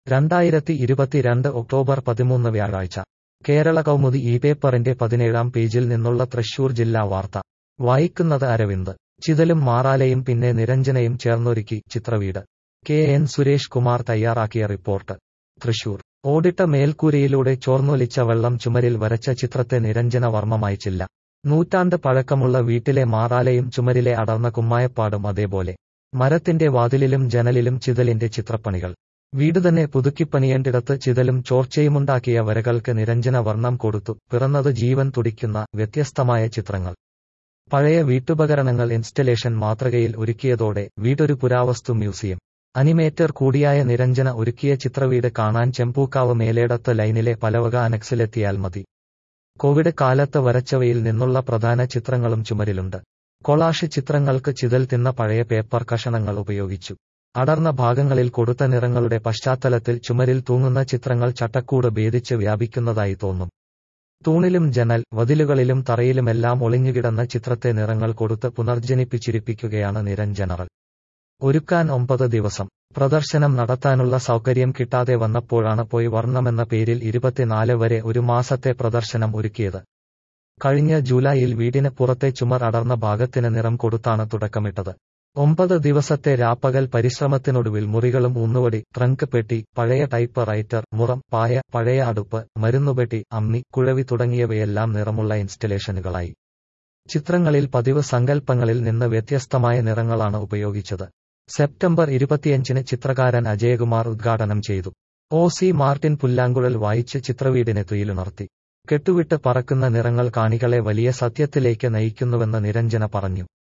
രണ്ടായിരത്തി ഇരുപത്തിരണ്ട് ഒക്ടോബർ പതിമൂന്ന് വ്യാഴാഴ്ച കേരള കൗമുദി ഈ പേപ്പറിന്റെ പതിനേഴാം പേജിൽ നിന്നുള്ള തൃശൂർ ജില്ലാ വാർത്ത വായിക്കുന്നത് അരവിന്ദ് ചിതലും മാറാലയും പിന്നെ നിരഞ്ജനയും ചേർന്നൊരുക്കി ചിത്രവീട് കെ എൻ സുരേഷ് കുമാർ തയ്യാറാക്കിയ റിപ്പോർട്ട് തൃശൂർ ഓടിട്ട മേൽക്കൂരയിലൂടെ ചോർന്നൊലിച്ച വെള്ളം ചുമരിൽ വരച്ച ചിത്രത്തെ നിരഞ്ജന വർമ്മ മായ്ച്ചില്ല നൂറ്റാണ്ട് പഴക്കമുള്ള വീട്ടിലെ മാറാലയും ചുമരിലെ അടർന്ന കുമ്മായപ്പാടും അതേപോലെ മരത്തിന്റെ വാതിലിലും ജനലിലും ചിതലിന്റെ ചിത്രപ്പണികൾ വീടുതന്നെ പുതുക്കിപ്പണിയേണ്ടിടത്ത് ചിതലും ചോർച്ചയുമുണ്ടാക്കിയ വരകൾക്ക് നിരഞ്ജന വർണ്ണം കൊടുത്തു പിറന്നത് ജീവൻ തുടിക്കുന്ന വ്യത്യസ്തമായ ചിത്രങ്ങൾ പഴയ വീട്ടുപകരണങ്ങൾ ഇൻസ്റ്റലേഷൻ മാതൃകയിൽ ഒരുക്കിയതോടെ വീടൊരു പുരാവസ്തു മ്യൂസിയം അനിമേറ്റർ കൂടിയായ നിരഞ്ജന ഒരുക്കിയ ചിത്രവീട് കാണാൻ ചെമ്പൂക്കാവ് മേലേടത്ത് ലൈനിലെ പലവക അനക്സിലെത്തിയാൽ മതി കോവിഡ് കാലത്ത് വരച്ചവയിൽ നിന്നുള്ള പ്രധാന ചിത്രങ്ങളും ചുമരിലുണ്ട് കൊളാഷ് ചിത്രങ്ങൾക്ക് ചിതൽ തിന്ന പഴയ പേപ്പർ കഷണങ്ങൾ ഉപയോഗിച്ചു അടർന്ന ഭാഗങ്ങളിൽ കൊടുത്ത നിറങ്ങളുടെ പശ്ചാത്തലത്തിൽ ചുമരിൽ തൂങ്ങുന്ന ചിത്രങ്ങൾ ചട്ടക്കൂട് ഭേദിച്ച് വ്യാപിക്കുന്നതായി തോന്നും തൂണിലും ജനൽ വതിലുകളിലും തറയിലുമെല്ലാം ഒളിഞ്ഞുകിടന്ന ചിത്രത്തെ നിറങ്ങൾ കൊടുത്ത് പുനർജനിപ്പിച്ചിരിപ്പിക്കുകയാണ് നിരഞ്ജനറൽ ഒരുക്കാൻ ഒമ്പത് ദിവസം പ്രദർശനം നടത്താനുള്ള സൗകര്യം കിട്ടാതെ വന്നപ്പോഴാണ് പോയി വർണ്ണമെന്ന പേരിൽ ഇരുപത്തിനാല് വരെ ഒരു മാസത്തെ പ്രദർശനം ഒരുക്കിയത് കഴിഞ്ഞ ജൂലൈയിൽ വീടിന് പുറത്തെ ചുമർ അടർന്ന ഭാഗത്തിന് നിറം കൊടുത്താണ് തുടക്കമിട്ടത് ഒമ്പത് ദിവസത്തെ രാപ്പകൽ പരിശ്രമത്തിനൊടുവിൽ മുറികളും ഊന്നുവടി ട്രങ്ക് പെട്ടി പഴയ ടൈപ്പ് റൈറ്റർ മുറം പായ പഴയ അടുപ്പ് മരുന്നുപെട്ടി അമ്മി കുഴവി തുടങ്ങിയവയെല്ലാം നിറമുള്ള ഇൻസ്റ്റലേഷനുകളായി ചിത്രങ്ങളിൽ പതിവ് സങ്കല്പങ്ങളിൽ നിന്ന് വ്യത്യസ്തമായ നിറങ്ങളാണ് ഉപയോഗിച്ചത് സെപ്റ്റംബർ ഇരുപത്തിയഞ്ചിന് ചിത്രകാരൻ അജയകുമാർ ഉദ്ഘാടനം ചെയ്തു ഒ സി മാർട്ടിൻ പുല്ലാങ്കുഴൽ വായിച്ച് ചിത്രവീടിനെ തുയിലുണർത്തി കെട്ടുവിട്ട് പറക്കുന്ന നിറങ്ങൾ കാണികളെ വലിയ സത്യത്തിലേക്ക് നയിക്കുന്നുവെന്ന് നിരഞ്ജന പറഞ്ഞു